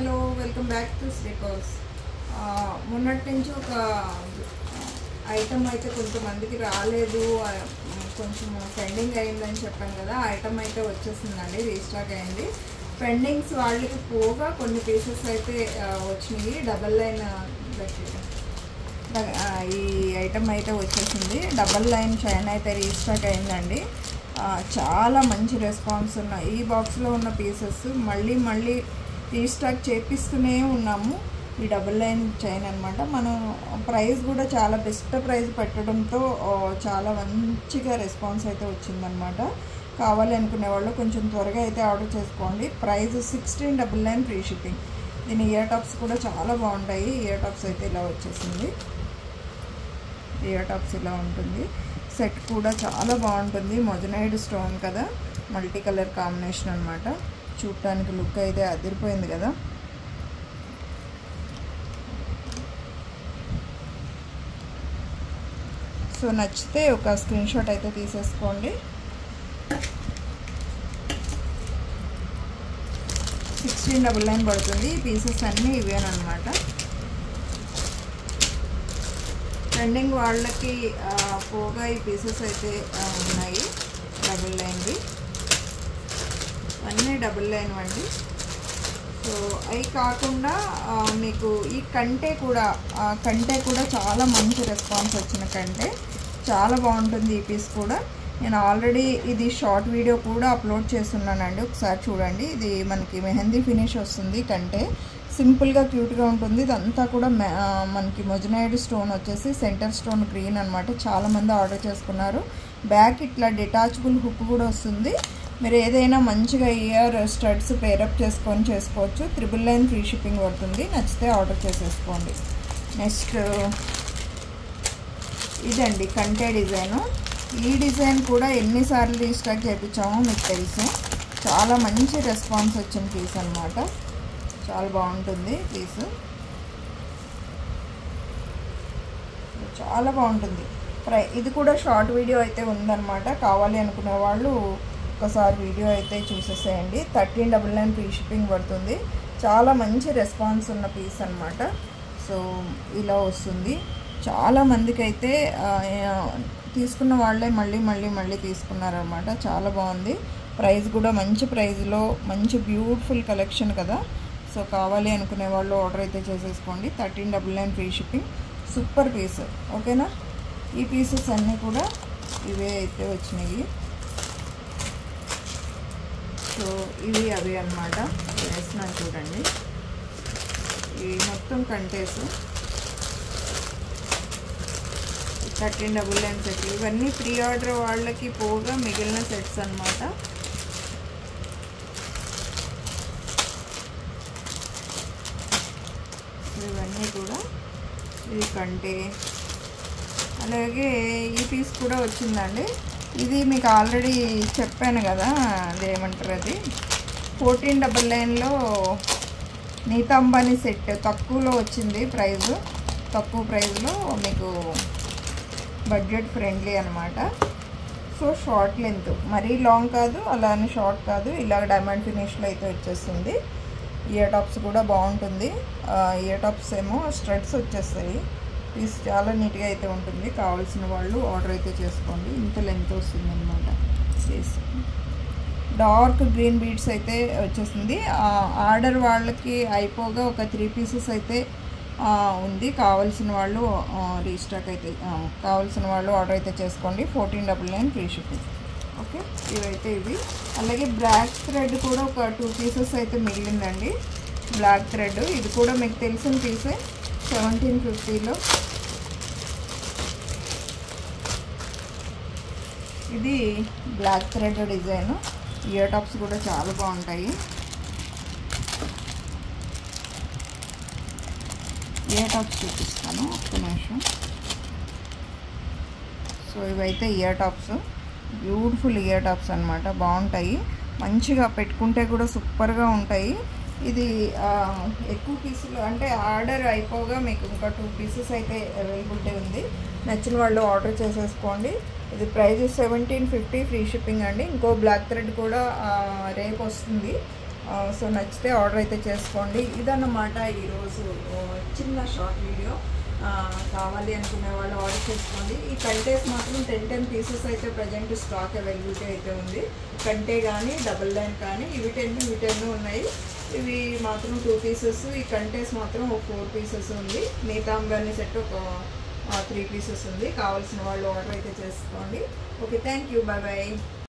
hello welcome back to sleepers మొన్నటి నుంచి ఒక ఐటమ్ అయితే కొంతమందికి రాలేదు ఆ, కొంచెం పెండింగ్ అయిందని చెప్పాను కదా ఆ ఐటమ్ అయితే వచ్చేసిందండి రీస్టాక్ అయింది పెండింగ్స్ వాళ్ళకి పోగా కొన్ని పీసెస్ అయితే ఆ, వచ్చినాయి డబల్ లైన్ ఆ, ఈ ఐటమ్ అయితే వచ్చేసింది డబల్ లైన్ చైన్ అయితే రీస్టాక్ అయిందండి ఆ, చాలా మంచి రెస్పాన్స్ ఉన్నాయి ఈ బాక్స్లో ఉన్న పీసెస్ మళ్ళీ మళ్ళీ రీస్టాక్ చేపిస్తూనే ఉన్నాము ఈ డబుల్ లైన్ చైన్ అనమాట మనం ప్రైస్ కూడా చాలా బెస్ట్ ప్రైస్ పెట్టడంతో ఆ, చాలా మంచిగా రెస్పాన్స్ అయితే వచ్చిందనమాట కావాలి అనుకునే వాళ్ళు కొంచెం త్వరగా అయితే ఆర్డర్ చేసుకోండి price sixteen double nine free shipping దీని ఇయర్ టాప్స్ కూడా చాలా బాగుంటాయి ఇయర్ టాప్స్ అయితే ఇలా వచ్చేసింది ఇయర్ టాప్స్ ఇలా ఉంటుంది సెట్ కూడా చాలా బాగుంటుంది మొజనైడ్ స్టోన్ కదా మల్టీ కలర్ కాంబినేషన్ అనమాట చూడటానికి లుక్ అయితే అదిరిపోయింది కదా సో నచ్చితే ఒక స్క్రీన్ షాట్ అయితే తీసేసుకోండి సిక్స్టీన్ డబుల్ నైన్ పడుతుంది ఈ పీసెస్ అన్నీ ఇవేనమాట ట్రెండింగ్ వాళ్ళకి ఆ, పోగా ఈ పీసెస్ అయితే ఆ, ఉన్నాయి డబుల్ లైన్వి అన్నీ డబుల్ లైన్ అండి సో అవి కాకుండా ఆ, మీకు ఈ కంటే కూడా ఆ, కంటే కూడా చాలా మంచి రెస్పాన్స్ వచ్చిన కంటే చాలా బాగుంటుంది ఈ పీస్ కూడా నేను ఆల్రెడీ ఇది షార్ట్ వీడియో కూడా అప్లోడ్ చేస్తున్నానండి ఒకసారి చూడండి ఇది మనకి మెహందీ ఫినిష్ వస్తుంది కంటే సింపుల్గా క్యూట్గా ఉంటుంది ఇదంతా కూడా మె- ఆ, మనకి మొజనైడ్ స్టోన్ వచ్చేసి సెంటర్ స్టోన్ గ్రీన్ అనమాట చాలామంది ఆర్డర్ చేసుకున్నారు బ్యాక్ ఇట్లా డిటాచబుల్ హుక్ కూడా వస్తుంది మీరు ఏదైనా మంచిగా ఇయర్ స్టడ్స్ పేరప్ చేసుకొని చేసుకోవచ్చు త్రిబుల్ లైన్ ఫ్రీ షిప్పింగ్ పడుతుంది నచ్చితే ఆర్డర్ చేసేసుకోండి నెక్స్ట్ ఇదండి కంటే డిజైను ఈ డిజైన్ కూడా ఎన్నిసార్లు రీస్టాక్ చేయించామో మీకు తెలుసు చాలా మంచి రెస్పాన్స్ వచ్చిన పీస్ అనమాట చాలా బాగుంటుంది పీస్ చాలా బాగుంటుంది ప్రై ఇది కూడా షార్ట్ వీడియో అయితే ఉందన్నమాట కావాలి అనుకునే వాళ్ళు ఒకసారి వీడియో అయితే చూసేసేయండి thirteen double nine free shipping పడుతుంది చాలా మంచి రెస్పాన్స్ ఉన్న పీస్ అనమాట సో ఇలా వస్తుంది చాలా మందికి అయితే ఆ, తీసుకున్న వాళ్ళే మళ్ళీ మళ్ళీ మళ్ళీ తీసుకున్నారనమాట చాలా బాగుంది ప్రైస్ కూడా మంచి ప్రైస్లో మంచి బ్యూటిఫుల్ కలెక్షన్ కదా సో కావాలి అనుకునే వాళ్ళు ఆర్డర్ అయితే చేసేసుకోండి thirteen double nine free shipping super piece ఓకేనా ఈ పీసెస్ అన్నీ కూడా ఇవే అయితే వచ్చినాయి సో ఇవి అవి అనమాట వేస్తున్నాను చూడండి ఈ మొత్తం కంటేస్ థర్టీన్ డబుల్ నైన్ సెట్ ఇవన్నీ ప్రీ ఆర్డర్ వాళ్ళకి పోగా మిగిలిన సెట్స్ అనమాట ఇవన్నీ కూడా ఇది కంటే అలాగే ఈ పీస్ కూడా వచ్చిందండి ఇది మీకు ఆల్రెడీ చెప్పాను కదా అదేమంటారు అది ఫోర్టీన్ డబల్ నైన్లో నీతా అంబానీ సెట్ తక్కువలో వచ్చింది ప్రైస్ తక్కువ ప్రైస్లో మీకు బడ్జెట్ ఫ్రెండ్లీ అనమాట సో షార్ట్ లెంత్ మరీ లాంగ్ కాదు అలానే షార్ట్ కాదు ఇలా డైమండ్ ఫినిష్లో అయితే వచ్చేస్తుంది ఇయర్ టాప్స్ కూడా బాగుంటుంది ఇయర్ టాప్స్ ఏమో స్ట్రెడ్స్ వచ్చేస్తాయి పీస్ చాలా నీట్గా అయితే ఉంటుంది కావాల్సిన వాళ్ళు ఆర్డర్ అయితే చేసుకోండి ఇంత లెంత్ వస్తుంది అనమాట పీస్ డార్క్ గ్రీన్ బీడ్స్ అయితే వచ్చేసింది ఆర్డర్ వాళ్ళకి అయిపోగా ఒక త్రీ పీసెస్ అయితే ఆ, ఉంది కావాల్సిన వాళ్ళు రీస్టాక్ అయితే ఆ, కావాల్సిన వాళ్ళు ఆర్డర్ అయితే చేసుకోండి fourteen double nine free shipping okay ఇవైతే ఇవి అలాగే బ్లాక్ థ్రెడ్ కూడా ఒక టూ పీసెస్ అయితే మిగిలిందండి బ్లాక్ థ్రెడ్ ఇది కూడా మీకు తెలిసిన పీసే సెవెంటీన్ ఫిఫ్టీలో ఇది black thread design ear tops కూడా చాలా బాగుంటాయి ఇయర్ టాప్స్ చూపిస్తాను ఒక్క నిమిషం సో ఇవైతే ear tops beautiful ear tops అనమాట బాగుంటాయి మంచిగా పెట్టుకుంటే కూడా సూపర్గా ఉంటాయి ఇది ఆ, ఎక్కువ పీసులు అంటే ఆర్డర్ అయిపోగా మీకు ఇంకా టూ పీసెస్ అయితే అవైలబిలిటీ ఉంది నచ్చిన వాళ్ళు ఆర్డర్ చేసేసుకోండి ఇది price seventeen fifty free shipping అండి ఇంకో బ్లాక్ థ్రెడ్ కూడా ఆ, రేపు వస్తుంది ఆ, సో నచ్చితే ఆర్డర్ అయితే చేసుకోండి ఇదన్నమాట ఈరోజు ఆ, చిన్న షార్ట్ వీడియో ఆ, కావాలి అనుకునే వాళ్ళు ఆర్డర్ చేసుకోండి ఈ కంటేస్ మాత్రం టెన్ టెన్ పీసెస్ అయితే ప్రజెంట్ స్టాక్ అవైలబిలిటీ అయితే ఉంది కంటే కానీ డబుల్ లైన్ కానీ ఇవి టెన్ ఇవి టెన్ ఉన్నాయి ఇవి మాత్రం టూ పీసెస్ ఈ కంటేస్ మాత్రం ఒక ఫోర్ పీసెస్ ఉంది మిగతా అంబర్ని సెట్ ఒక త్రీ పీసెస్ ఉంది కావాల్సిన వాళ్ళు ఆర్డర్ అయితే చేసుకోండి okay thank you bye bye